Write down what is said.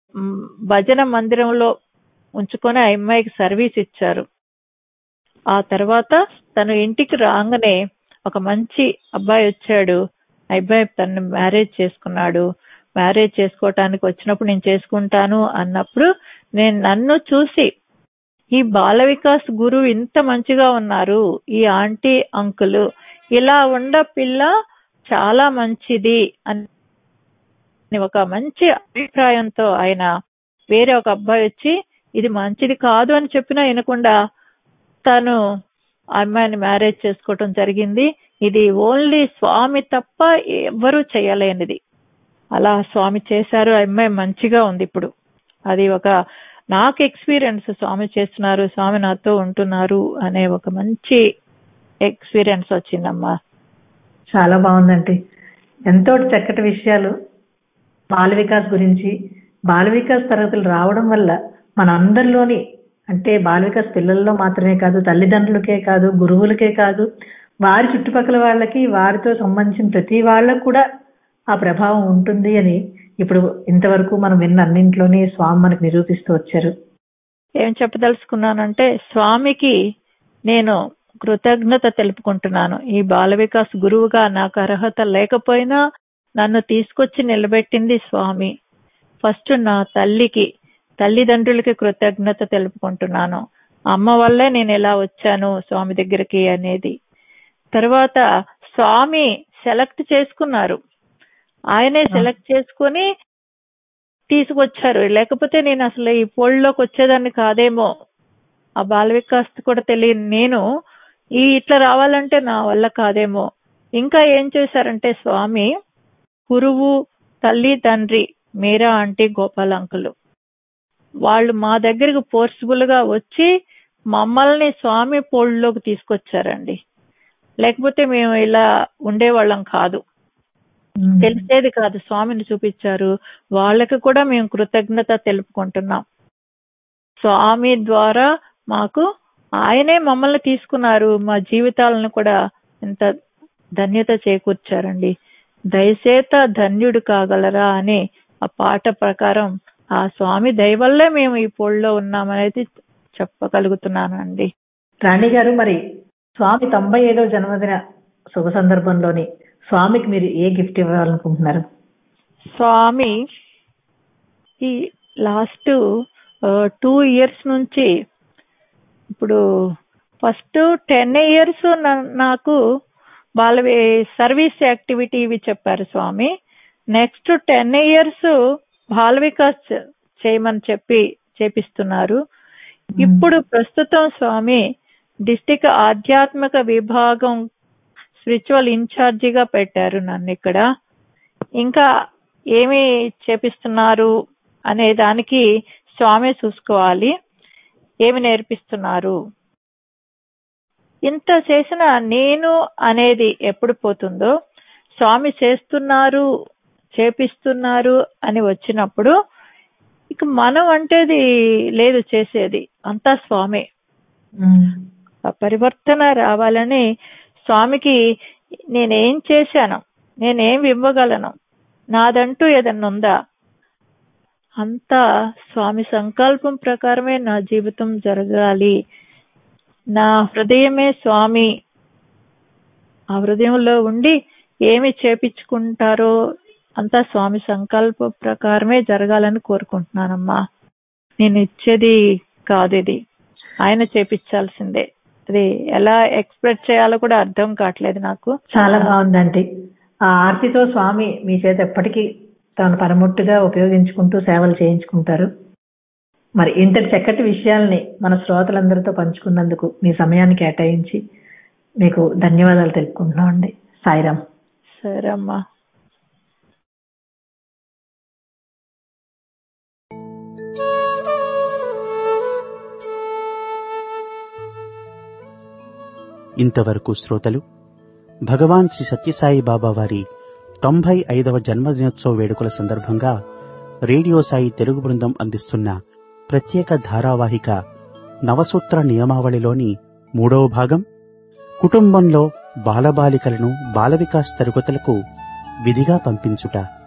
మ్, భజన మందిరంలో ఉంచుకొని ఆ అమ్మాయికి సర్వీస్ ఇచ్చారు ఆ తర్వాత తను ఇంటికి రాగానే ఒక మంచి అబ్బాయి వచ్చాడు ఆ అబ్బాయి తను మ్యారేజ్ చేసుకున్నాడు మ్యారేజ్ చేసుకోవటానికి వచ్చినప్పుడు నేను చేసుకుంటాను అన్నప్పుడు నేను నన్ను చూసి ఈ బాల వికాస్ గురువు ఇంత మంచిగా ఉన్నారు ఈ ఆంటీ అంకుల్ ఇలా ఉండ పిల్ల చాలా మంచిది అని ఒక మంచి అభిప్రాయంతో ఆయన వేరే ఒక అబ్బాయి వచ్చి ఇది మంచిది కాదు అని చెప్పినా వినకుండా తను ఆ అమ్మాయిని మ్యారేజ్ చేసుకోవటం జరిగింది ఇది ఓన్లీ స్వామి తప్ప ఎవ్వరూ చేయలేనిది అలా స్వామి చేశారు ఆ అమ్మాయి మంచిగా ఉంది ఇప్పుడు అది ఒక నాకు ఎక్స్పీరియన్స్ స్వామి చేస్తున్నారు స్వామి నాతో ఉంటున్నారు అనే ఒక మంచి ఎక్స్పీరియన్స్ వచ్చిందమ్మా చాలా బాగుందండి ఎంతో చక్కటి విషయాలు బాల వికాస్ గురించి బాల వికాస్ తరగతులు రావడం వల్ల మన అందరిలోని అంటే బాల వికాస్ పిల్లల్లో మాత్రమే కాదు తల్లిదండ్రులకే కాదు గురువులకే కాదు వారి చుట్టుపక్కల వాళ్ళకి వారితో సంబంధించిన ప్రతి వాళ్ళకు కూడా ఆ ప్రభావం ఉంటుంది అని ఇప్పుడు ఇంతవరకు మనం విన్న అన్నింట్లోనే స్వామి మనకు నిరూపిస్తూ వచ్చారు ఏం చెప్పదలుచుకున్నానంటే స్వామికి నేను కృతజ్ఞత తెలుపుకుంటున్నాను ఈ బాల వికాస్ గురువుగా నాకు అర్హత లేకపోయినా నన్ను తీసుకొచ్చి నిలబెట్టింది స్వామి ఫస్ట్ నా తల్లికి తల్లిదండ్రులకి కృతజ్ఞత తెలుపుకుంటున్నాను అమ్మ వల్లే నేను ఎలా వచ్చాను స్వామి దగ్గరికి అనేది తర్వాత స్వామి సెలెక్ట్ చేసుకున్నారు ఆయనే సెలెక్ట్ చేసుకుని తీసుకొచ్చారు లేకపోతే నేను అసలు ఈ పోల్లోకి వచ్చేదాన్ని కాదేమో ఆ బాల వికాస్ కూడా తెలియని నేను ఈ ఇట్లా రావాలంటే నా వల్ల కాదేమో ఇంకా ఏం చేశారంటే స్వామి గురువు తల్లి తండ్రి మీరా ఆంటీ గోపాల్ అంకులు వాళ్ళు మా దగ్గరకు ఫోర్స్ఫుల్ గా వచ్చి మమ్మల్ని స్వామి పోల్లోకి తీసుకొచ్చారండి లేకపోతే మేము ఇలా ఉండేవాళ్ళం కాదు తెలిసేది కాదు స్వామిని చూపించారు వాళ్ళకి కూడా మేము కృతజ్ఞత తెలుపుకుంటున్నాం స్వామి ద్వారా మాకు ఆయనే మమ్మల్ని తీసుకున్నారు మా జీవితాలను కూడా ఎంత ధన్యత చేకూర్చారండి దయచేత ధన్యుడు కాగలరా అని ఆ పాట ప్రకారం ఆ స్వామి దయ వల్లే మేము ఈ పోల్లో ఉన్నామనేది చెప్పగలుగుతున్నానండి రాణి గారు మరి స్వామి తొంభై ఐదవ జన్మదిన శుభ సందర్భంలోని స్వామికి మీరు ఏ గిఫ్ట్ ఇవ్వాలనుకుంటున్నారు స్వామి ఈ లాస్ట్ టూ ఇయర్స్ నుంచి ఇప్పుడు ఫస్ట్ టెన్ ఇయర్స్ నాకు వాళ్ళ సర్వీస్ యాక్టివిటీ ఇవి చెప్పారు Swami next ten years Bala Vikas చేయమని చెప్పి చేపిస్తున్నారు ఇప్పుడు ప్రస్తుతం స్వామి డిస్టిక్ ఆధ్యాత్మిక విభాగం స్పిరిచువల్ ఇన్ఛార్జిగా పెట్టారు నన్ను ఇక్కడ ఇంకా ఏమి చేపిస్తున్నారు అనే దానికి స్వామి చూసుకోవాలి ఏమి నేర్పిస్తున్నారు ఇంత చేసిన నేను అనేది ఎప్పుడు పోతుందో స్వామి చేస్తున్నారు చేపిస్తున్నారు అని వచ్చినప్పుడు ఇక మనం అంటేది లేదు చేసేది అంతా స్వామి ఆ పరివర్తన రావాలని స్వామికి నేనేం చేశాను నేనేం ఇవ్వగలను నాదంటూ ఏదన్నా ఉందా అంతా స్వామి సంకల్పం ప్రకారమే నా జీవితం జరగాలి నా హృదయమే స్వామి ఆ హృదయంలో ఉండి ఏమి చేపించుకుంటారో అంతా స్వామి సంకల్ప ప్రకారమే జరగాలని కోరుకుంటున్నానమ్మా నేను ఇచ్చేది కాదు ఇది ఆయన చేపించాల్సిందే అది ఎలా ఎక్స్ప్రెస్ చేయాలో కూడా అర్థం కావట్లేదు నాకు చాలా బాగుందండి ఆ ఆర్తితో స్వామి మీ చేత ఎప్పటికీ తాను పరముట్టుగా ఉపయోగించుకుంటూ సేవలు చేయించుకుంటారు మరి ఇంతటి చక్కటి విషయాల్ని మన శ్రోతలందరితో పంచుకున్నందుకు మీ సమయాన్ని కేటాయించి మీకు ధన్యవాదాలు తెలుపుకుంటున్నామండి సాయిరామ్ సరే అమ్మా ఇంతవరకు శ్రోతలు భగవాన్ శ్రీ సత్యసాయి బాబా వారి తొంభై ఐదవ జన్మదినోత్సవ వేడుకల సందర్భంగా రేడియో సాయి తెలుగు బృందం అందిస్తున్న ప్రత్యేక ధారావాహిక నవసూత్ర నియమావళిలోని మూడవ భాగం కుటుంబంలో బాలబాలికలను బాల వికాస్ తరగతులకు విధిగా పంపించుట